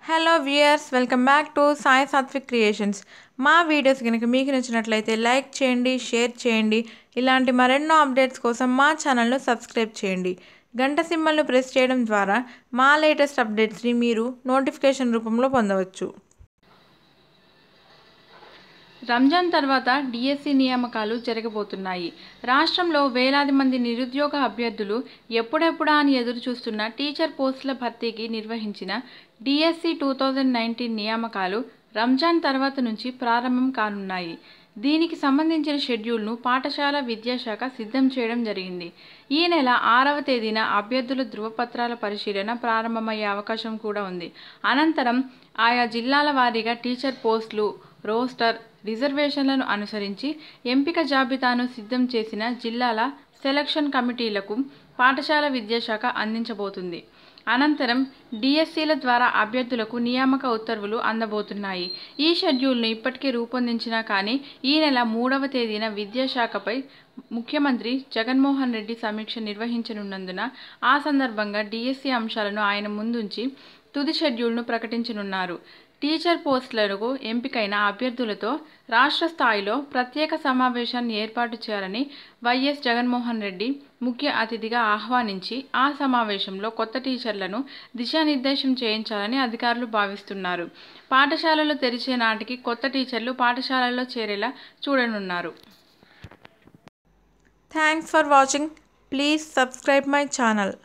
hello viewers welcome back to Sai Satvik creations మా videos కనుక మీకు నచ్చినట్లయితే లైక్ చేయండి షేర్ చేయండి ఇలాంటి మరెన్నో అప్డేట్స్ కోసం మా ఛానల్ను సబ్స్క్రైబ్ చేయండి గంట సింబల్ను ప్రెస్ చేయడం ద్వారా మా లేటెస్ట్ అప్డేట్స్ని మీరు నోటిఫికేషన్ రూపంలో పొందవచ్చు రంజాన్ తర్వాత డిఎస్సి నియామకాలు జరగబోతున్నాయి రాష్ట్రంలో వేలాది మంది నిరుద్యోగ అభ్యర్థులు ఎప్పుడెప్పుడా అని ఎదురు చూస్తున్న టీచర్ పోస్టుల భర్తీకి నిర్వహించిన డిఎస్సి టూ థౌజండ్ నైన్టీన్ నియామకాలు రంజాన్ తర్వాత నుంచి ప్రారంభం కానున్నాయి దీనికి సంబంధించిన షెడ్యూల్ను పాఠశాల విద్యాశాఖ సిద్ధం చేయడం జరిగింది ఈ నెల ఆరవ తేదీన అభ్యర్థుల ధృవపత్రాల పరిశీలన ప్రారంభమయ్యే అవకాశం కూడా ఉంది అనంతరం ఆయా జిల్లాల వారీగా టీచర్ పోస్టులు రోస్టర్ రిజర్వేషన్లను అనుసరించి ఎంపిక జాబితాను సిద్ధం చేసిన జిల్లాల సెలక్షన్ కమిటీలకు పాఠశాల విద్యాశాఖ అందించబోతుంది అనంతరం డిఎస్సీల ద్వారా అభ్యర్థులకు నియామక ఉత్తర్వులు అందబోతున్నాయి ఈ షెడ్యూల్ను ఇప్పటికే రూపొందించినా కానీ ఈ నెల మూడవ తేదీన విద్యాశాఖపై ముఖ్యమంత్రి జగన్మోహన్ రెడ్డి సమీక్ష నిర్వహించనున్నందున ఆ సందర్భంగా డిఎస్సీ అంశాలను ఆయన ముందుంచి తుది షెడ్యూల్ను ప్రకటించనున్నారు టీచర్ పోస్టులకు ఎంపికైన అభ్యర్థులతో రాష్ట్ర స్థాయిలో ప్రత్యేక సమావేశాన్ని ఏర్పాటు చేయాలని వైఎస్ జగన్మోహన్ రెడ్డి ముఖ్య అతిథిగా ఆహ్వానించి ఆ సమావేశంలో కొత్త టీచర్లను దిశానిర్దేశం చేయించాలని అధికారులు భావిస్తున్నారు పాఠశాలలు తెరిచే నాటికి కొత్త టీచర్లు పాఠశాలల్లో చేరేలా చూడనున్నారు thanks for watching please subscribe my channel